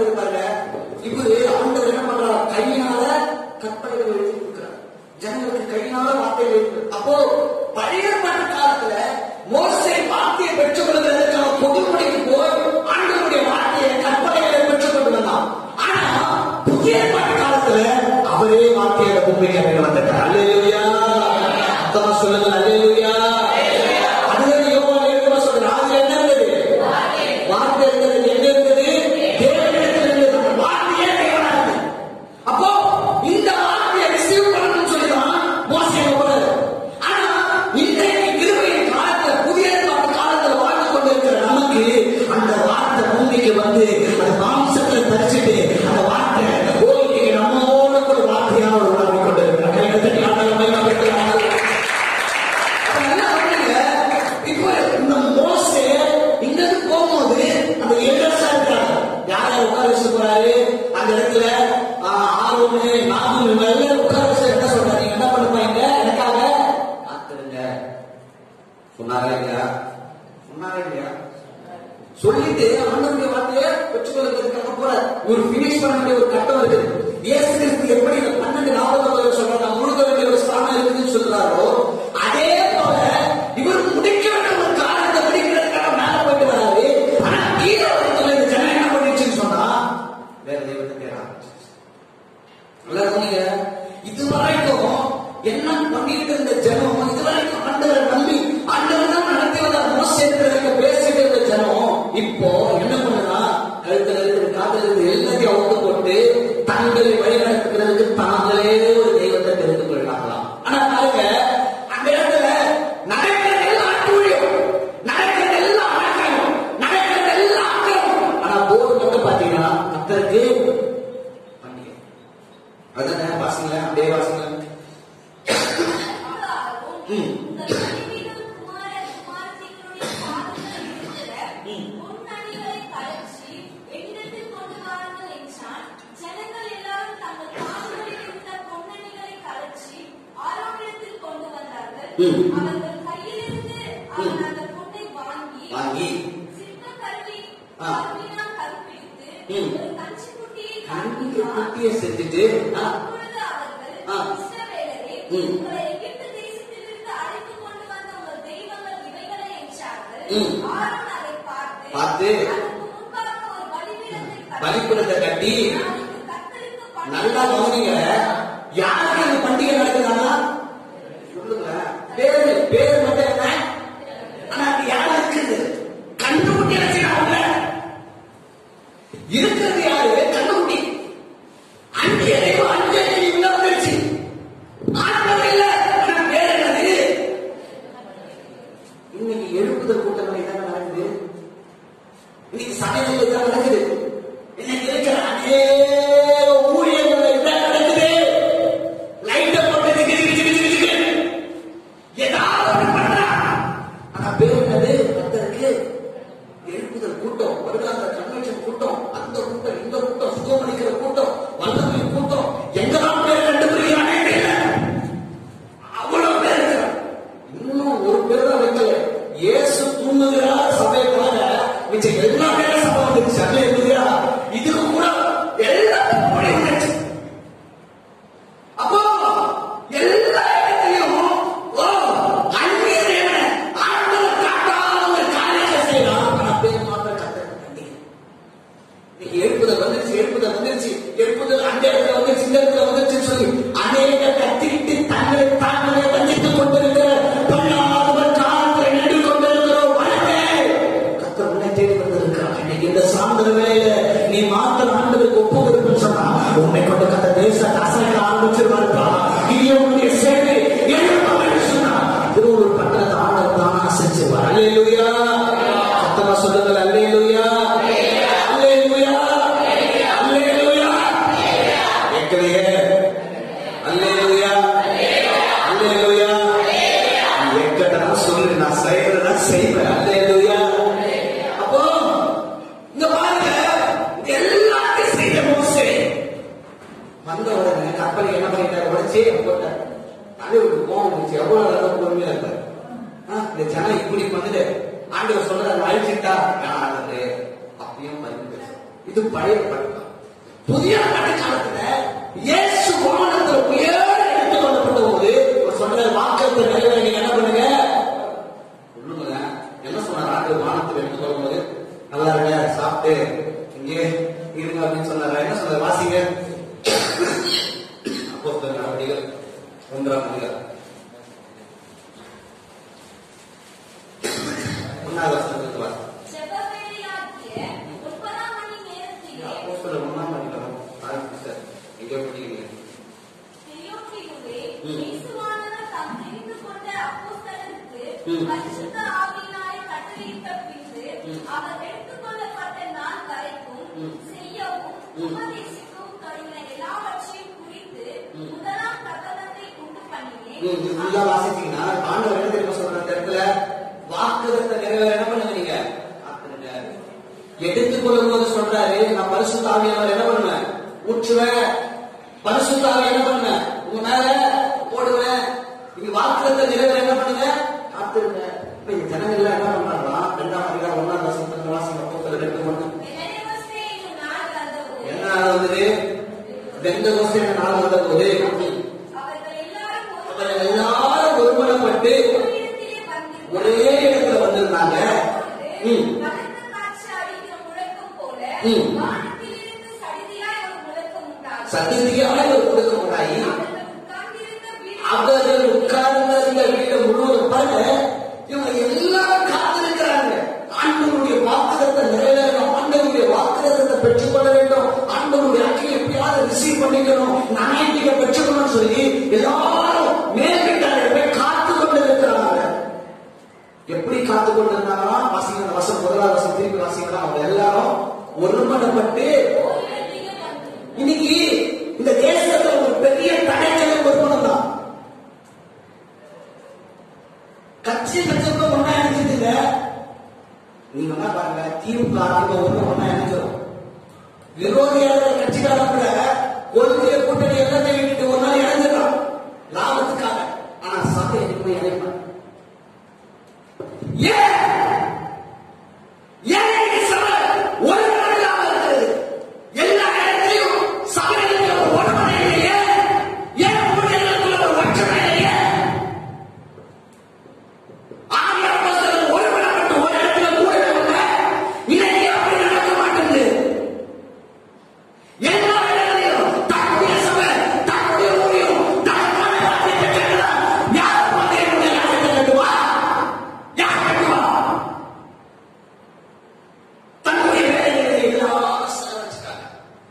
நடக்குது பாருங்க இவரு ஆண்டவர் என்ன பண்றாரு கையினால கற்பனைகளை எழுதி கொடுக்கிறார் ஜனங்களுக்கு கையினால வார்த்தைகள் எழுதி அப்போ பழைய ஏற்பாட்டு காலத்துல மோசை வார்த்தையை பெற்றுக் கொள்வதற்கான பொதுமுறைக்கு போய் ஆண்டவருடைய வார்த்தையை கற்பனைகளை பெற்றுக் கொண்டு வந்தான் ஆனா புதிய ஏற்பாட்டு காலத்துல அவரே வார்த்தையோட பூமிக்கு இறங்கி வந்துட்டார் அல்லேலூயா அத்தமா சொல்லுங்க அல்லேலூயா அதுதான் யோவான் ஏழு சொல்றாரு அதுல என்ன இருந்தது வார்த்தை இருந்தது எங்க இருந்தது தேவனிடத்தில் இருந்தது அந்த வார்த்தையே தேவனா இருந்தது அப்போ இந்த வார்த்தையை ரிசீவ் பண்ணணும்னு சொல்லிதான் மோசே போறாரு ஆனா இன்றைக்கு கிருபையின் காலத்துல புதிய ஏற்பாட்டு காலத்துல வாழ்ந்து கொண்டிருக்கிற நமக்கு அந்த வார்த்தை பூமிக்கு வந்து அந்த மாம்சத்துல தரிச்சிட்டு அந்த வார்த்தை ஓ இன்னைக்கு நம்மோட கூட வார்த்தையாக ஒரு உணர்வு கொண்டிருக்கிறார் கைகளை தட்டி ஆண்டவரை மகிமைப்படுத்துகிறார்கள். அப்ப என்ன பண்றீங்க? இப்போ இந்த மோசே இங்க இருந்து போகும்போது அந்த எலியாசா இருக்காங்க. யார் யார் உட்கார வச்சு போறாரு? அந்த இடத்துல ஆஹ், ஆரோனு, நாகூன் இவங்க எல்லாரும் உட்கார வச்சு என்ன சொல்றாரு? நீங்க என்ன பண்ண போறீங்க? எனக்காக காத்திருங்க. சொன்னாரா இல்லையா? சொன்னாரா இல்லையா? சொல்லிட்டு ஆண்டவருடைய வார்த்தையை பெற்றுக்கொள்வதற்காக போறார் ஒரு பினிஷ் பண்ண வேண்டிய ஒரு கட்டம் இருக்குது இயேசு கிறிஸ்து எப்படி இந்த பன்னெண்டு நாற்பது சொல்றாங்க முழுக்க வேண்டிய ஒரு ஸ்தானம் இருக்குதுன்னு சொல்றாரோ அதே போல இவர் முடிக்க வேண்டிய ஒரு காரியத்தை முடிக்கிறதுக்காக மேல போயிட்டு வராரு ஆனா கீழே வரத்துல இந்த ஜனம் என்ன பண்ணிடுச்சுன்னு சொன்னா வேற தெய்வத்தை தேட ஆரம்பிச்சிருச்சு நல்லா கவனிங்க. இதுவரைக்கும் என்ன பண்ணிட்டு இருந்த ஜனம் இதுவரைக்கும் ஆண்டவரை நம்பி ஆண்டவர் தான் நடத்தி வந்தார் மோசே பேசிட்டு இருந்த ஜனம் இப்போ என்ன பண்ணுனா கழுத்துல இருக்கிற காதல் இருக்கிற எல்லாத்தையும் அவுத்து போட்டு தங்களை வழிநடத்துகிறதுக்கு தாங்களே ஒரு தெய்வத்தை தெரிந்து கொள்ளாங்களாம் ஆனா பாருங்க அந்த இடத்துல நடக்கிறது எல்லாம் அட்டூழியம் நடக்கிறது எல்லாம் அடக்கம் நடக்கிறது எல்லாம் அக்கிரமம் ஆனா போர் மட்டும் பாத்தீங்கன்னா கத்தருக்கு பண்டிகை அதானே வாசிங்களா அப்படியே வாசிங்களா ம். ம். வாங்கி ஆ. ம். கண்ணுக்கு குட்டியை செஞ்சுட்டு ஆ, ஆ. ம். ம். பார்த்து பலிபீடத்தை கட்டி நல்லா கவனிங்க யாருக்கு இந்த பண்டிகை நடக்குதானா சொல்லுங்க பேரு பேரு மட்டும் என்ன ஆனா அது யாரு இருக்குது கண்டுபிடி வச்சுக்கிறாங்க இருக்கிறது யாரு கண்டுபிடி அன்பு எதையோ அன்பு உள்ள வந்துருச்சு ஆண்டவர் இல்ல ஆனா பேர் என்னது இன்னைக்கு எழுப்புதல் கூட்டங்கள் இதான் நடக்குது இன்னைக்கு சமையல் இதான் நடக்குது இன்னைக்கு இருக்கிற அநேக ஊழியர்கள் இதான் நடக்குது லைட்டை போட்டு திக்கு திக்கு திக்கு திக்கு திக்கு ஏதாவது ஒண்ணு பண்றா ஆனா பேர் என்னது கத்தருக்கு எழுப்புதல் கூட்டம் வருடாந்த கன்வென்ஷன் கூட்டம் அந்த கூட்டம் இந்த கூட்டம் சுகமளிக்கிற கூட்டம் வல்லமை கூட்டம் எங்கெல்லாம் பேர் கண்டுபிடிக்கிறானே தெரியல அவ்வளவு பேர் இருக்கிறார். இன்னும் ஒரு பேர் தான் வைக்கல இயேசு தூங்குகிறார் சபை போல மிச்சம் எல்லா பேரும் சபை வந்துருச்சு சபை இருக்குதா இதுக்கு கூட எல்லாத்துக்கும் கூட இருந்துச்சு அப்போ எல்லா இடத்துலயும் ஓ அந்நிய தேவனை ஆண்டவர் காட்டாத ஒரு காரியத்தை செய்யலாம் ஆனா பேர் மாத்திரம் கத்தர் கண்டிக்க இன்னைக்கு எழுப்புதல் வந்துருச்சு எழுப்புதல் வந்துருச்சு எழுப்புதல் அந்த இடத்துல வந்துருச்சு இந்த இடத்துல வந்துருச்சுன்னு சொல்லி அநேக கத்திட்டு தங்களை தாங்களே வஞ்சித்துக் கொண்டிருக்கிற பொல்லாதவர் காலத்தை நெடு கொண்டிருக்கிறோம் வளரே கத்தர் உன்னை தேடி வந்திருக்கிறார் இன்னைக்கு இந்த சாந்திர வேலையில நீ மாத்திரம் ஆண்டவருக்கு ஒப்பு கொடுக்கணும்னு சொன்னா உன்னை கொண்டு கத்த தேசத்தை அசைக்க ஆரம்பிச்சிருவாருப்பா இது உன்னுடைய சேவை எழுப்ப சொன்னா திருவள்ளூர் பட்டணத்தை ஆண்டவர் தானா செஞ்சுவார் அல்லேலூயா சத்தமா சொல்லுங்கள் அல்லேலூயா அல்லேலூயா அல்லேலூயா கேட்கலையே அல்லேலூயா அல்லேலூயா எக்கடா சொல்லு நான் செய்யறதா செய்வேன் அல்லேலூயா அப்போ இங்க பாருங்க இது எல்லாத்தையும் செய்த மோசே வந்த உடனே கப்பலை என்ன பண்ணிட்டாரு உடச்சே போட்டார் தலைவருக்கு கோவம் வந்துச்சு எவ்வளவு நல்ல பொறுமையா இருந்தார் ஆ, இந்த ஜனம் இப்படி பண்ணுது ஆண்டவர் சொல்றாரு அழிச்சிட்டா யாரு அப்பயும் மருந்து இது பழைய பழக்கம் புதிய ஏற்பாட்டு காலத்துல இயேசு வானத்துல உயர எடுத்துக் கொள்ளப்பட்ட போது அவர் சொல்ற வாக்கத்தை நிறைவேற நீங்க என்ன பண்ணுங்க சொல்லுங்க என்ன சொன்னார் ஆண்டு வானத்துல எடுத்துக் கொள்ளும்போது நல்லா இருங்க சாப்பிட்டு இங்கே இருங்க அப்படின்னு சொன்னாரா என்ன சொன்னார் வாசிங்க அப்போஸ்தலர் நடவடிக்கைகள் ஒன்றாம் அதிகாரம் ஒன்றாவது வசனத்திலிருந்து வாசி. செவ்வவேளையாகிய முப்பதாம் மணி நேரத்திலே அப்போஸ்தலர் ஒன்றாம் அதிகாரம் ஆறு சிஸ்டர் எங்கே படிக்கிறீங்க தியோப்பிலுவே ம். இயேசுவானவர் தாம் தெரிந்து கொண்ட அப்போஸ்தலருக்கு ம். பரிசுத்த ஆவியினாலே கட்டளையிட்ட பின்பு ம். அவர் எடுத்துக்கொள்ளப்பட்ட நாள் வரைக்கும் ம். செய்யவும் ம். உபதேசிக்கவும் தொடங்கின எல்லாவற்றையும் குறித்து ம். முதலாம் பிரகடனத்தை உண்டு ம், பண்ணினேன் இது ஃபுல்லா வாசிச்சீங்கன்னா ஆண்டவர் என்ன தெரியுமா சொல்ற அந்த இடத்துல வாக்குதத்தை நிறைவேற என்ன பண்ணுங்க நீங்க காத்துருங்க. எடுத்துக்கொள்ளும் போது சொல்றாரு நான் பரிசுத்த ஆவியானவர் என்ன பண்ணுவேன் ஊற்றுவேன் பரிசுத்த ஆவி என்ன பண்ணுவேன் உங்க மேல போடுவேன் நீங்க வாக்குதத்தை நிறைவேற என்ன பண்ணுங்க காத்துருங்க இப்ப இந்த ஜனங்கள் எல்லாம் என்ன பண்றாங்களா ரெண்டாம் அதிகாரம் ஒன்னாம் வசனத்துல வாசிங்க அப்போஸ்தலர் ரெண்டு ஒண்ணு வெள்ளனவஸ்தே என்னும் நாள் வந்தபோது என்ன நாள் வந்தது ரெண்டு வருஷம் நாள் வந்த போது அவர்கள் எல்லாரும் ஒரு அவர்கள் எல்லாரும் ஒருமனப்பட்டு இடத்திலே வந்திருந்தார்கள். ஒரே இடத்துல வந்திருந்தாங்க ம். பலத்த காற்று அடிக்கிற முழக்கம் போல ம். வானத்திலிருந்து சடிதியாய் ஒரு முழக்கம் உண்டாகும். சந்ததியாக ஒரு கொடுக்க முடாயி அவர்கள் உட்கார்ந்திருந்த வீடு அவர்கள் உட்கார்ந்த வீடு முழுவதும் பாருங்க இவங்க எல்லாரும் காத்திருக்கிறாங்க ஆண்டவருடைய வாக்குதத்தை நிறைவேறணும் ஆண்டவருடைய வாக்குதத்தை பெற்றுக்கொள்ள வேண்டும் ஆண்டவருடைய ஆட்சியை எப்படியாவது ரிசீவ் பண்ணிக்கணும் நாயகியை பெற்றுக்கணும்னு சொல்லி எல்லாரும் மேல்கிட்ட போய் காத்து கொண்டு இருக்கிறாங்க எப்படி காத்து கொண்டு இருந்தாங்கன்னா வாசிக்கிற வசம் முதலாவது வசம் திருப்பி வாசிக்கலாம் அவங்க எல்லாரும் ஒருமனப்பட்டு ஓரிடத்திலே வந்து இன்னைக்கு இந்த தேசத்துல ஒரு பெரிய தடைகளை ஒருமனம் தான் கட்சி கட்சிக்கு ஒன்னா இணைஞ்சதுங்க நீங்க என்ன பாருங்க திமுக அதிமுக ஒண்ணு ஒன்னா இணைஞ்சிடும் விரோதியான கட்சிக்காரங்க கூட கொள்கைய கூட்டணி எல்லாத்தையும் விட்டுட்டு ஒன்னா இணைஞ்சிடும் லாபத்துக்காக ஆனா சபை எதுக்குமே இணைப்பாங்க ஏன் ஏன் இன்னைக்கு சபை ஒரு நாள் இல்லாம இருக்குது எல்லா இடத்துலயும் சபைகளுக்கு ஒரு ஒற்றுமை இல்லையே ஏன் ஊழியர்களுக்குள்ள ஒரு ஒற்றுமை இல்லையே ஆகிய அப்போஸ்தலர் ஒருமனப்பட்டு ஒரு இடத்துல கூடவே இன்னைக்கு அப்படி நடக்க மாட்டேங்குது எல்லா இடங்களிலும் தன்னுடைய சபை தன்னுடைய ஊழியம் தன்னுடைய ராஜ்யத்தை கட்டுறார். யார் மந்தையினுடைய ராஜ்யத்தை கட்டுவா? யார் கட்டுவா? தன்னுடைய வேலைகளை எல்லாரும் செலவழிச்சுட்டாங்க.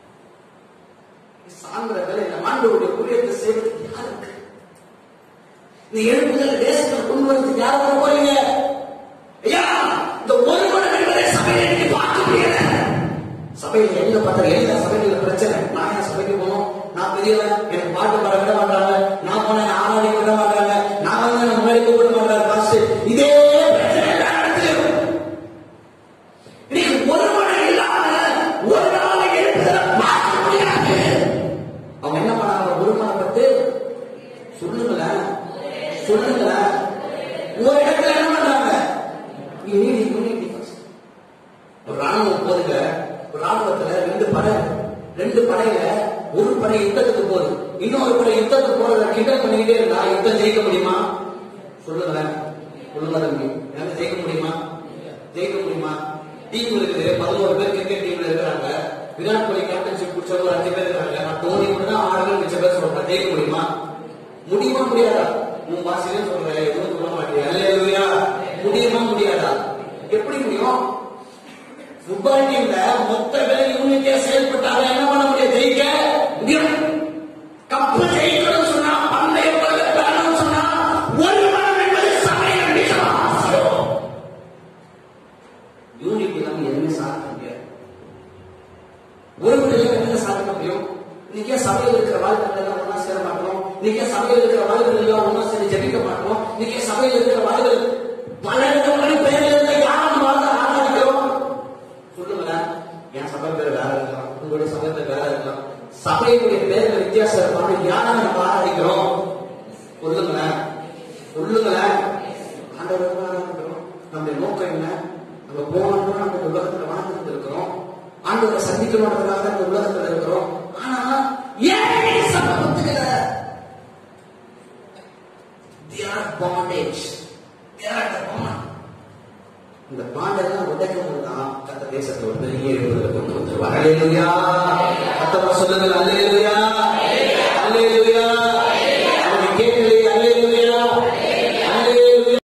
சாயந்தர வேலையில ஆண்டவருடைய ஊழியத்தை செய்வதற்கு யார் இருக்கு? இந்த எழுப்புதல் தேசத்தில் கொண்டு வரதுக்கு யார் வர போறீங்க ஐயா இந்த ஒரு மனம் என்பதை சபையில இன்னைக்கு பார்க்க முடியல சபையில எங்க பார்த்தாலும் எல்லா சபையில பிரச்சனை நான் ஏன் சபைக்கு போகணும் நான் பெரியவன் எனக்கு பாட்டு பாட விட மாட்டாங்க நான் போன ஆராதிக்க விட மாட்டாங்க நான் வந்து நம்ம முன்னாடி கூப்பிட மாட்டாங்க பாஸ்ட் இதே பிரச்சனை எல்லா இடத்துலயும் இன்னைக்கு ஒரு மனம் இல்லாம ஒரு நாள் எழுப்புதலை பார்க்க முடியாது அவங்க என்ன பண்ணாங்க ஒரு மனப்பட்டு சொல்லுங்களேன் சொல்லுங்களேன் ஒரு இடத்துல என்ன பண்றாங்க யூனிட்டி யூனிட்டி ஒரு ராணுவம் போதுங்க ஒரு ராணுவத்துல ரெண்டு படை ரெண்டு படையில ஒரு படை யுத்தத்துக்கு போகுது இன்னொரு படை யுத்தத்துக்கு போறத கிண்டல் பண்ணிக்கிட்டே இருந்தா யுத்தம் ஜெயிக்க முடியுமா சொல்லுங்களேன் சொல்லுங்க தம்பி என்னால ஜெயிக்க முடியுமா ஜெயிக்க முடியுமா டீம் இருக்குது பதினோரு பேர் கிரிக்கெட் டீம்ல இருக்கிறாங்க விராட் கோலி கேப்டன்ஷிப் பிடிச்சவங்க ஒரு அஞ்சு பேர் இருக்காங்க நான் தோனி மட்டும் தான் ஆடுகள் மிச்ச பேர் சொல்றேன் ஜெயிக்க முடியுமா முடியுமா முடியாதா உன் வாசிலே சொல்றேன் எதுவும் சொல்ல மாட்டேன் அல்லேலூயா முடியுமா முடியாதா எப்படி முடியும் ஃபுட்பால் டீம்ல மொத்த பேர் யூனிட்டியா செயல்பட்டாங்க என்ன பண்ண முடியும் ஜெயிக்க முடியும் கப்பு ஜெயிக்கணும்னு சொன்னா பந்தய பெறணும்னு சொன்னா ஒரு மனம் என்பது சமயம் மிக அவசியம் யூனிட் இல்லாம எதுவுமே சாதிக்க முடியாது ஒரு மனிதன் என்ன சாதிக்க முடியும் இன்னைக்கே சபையில் இருக்கிற வாழ்க்கைகள் எல்லாம் ஒன்னா சேர மாட்டோம் இன்னைக்கே சபையில் இருக்கிற வாழ்க்கைகள் எல்லாம் ஒன்னா சேர்ந்து ஜெபிக்க மாட்டோம் இன்னைக்கே சபையில் இருக்கிற வாழ்கள் பல விதமான பெயர்கள் இருந்த யாரும் வாழ்ந்த ஆராதிக்கிறோம் சொல்லுங்களேன் என் சபை பேர் வேற இருக்கலாம் உங்களுடைய சபை பேர் வேற இருக்கலாம் சபையினுடைய பேர்கள் வித்தியாசம் இருப்பாங்க யாரை நம்ம ஆராதிக்கிறோம் சொல்லுங்களேன் சொல்லுங்களேன் ஆண்டவர் தான் ஆராதிக்கிறோம் நம்முடைய நோக்கம் என்ன நம்ம போனோம்னா நம்ம உலகத்துல வாழ்ந்துட்டு இருக்கிறோம் ஆண்டவரை சந்திக்கணுன்றதுக்காக தான் இந்த உலகத்துல இருக்கிறோம் ஆனா ஏன் சம்பவத்துக்கு they are bondage they are the bond இந்த பாண்டெல்லாம் உடைக்கும் போது தான் கத்த தேசத்தை ஒரு பெரிய எழுபதுல கொண்டு வந்துருவார் அல்லேலூயா கத்தமா சொல்லுங்கள் அல்லேலூயா அல்லேலூயா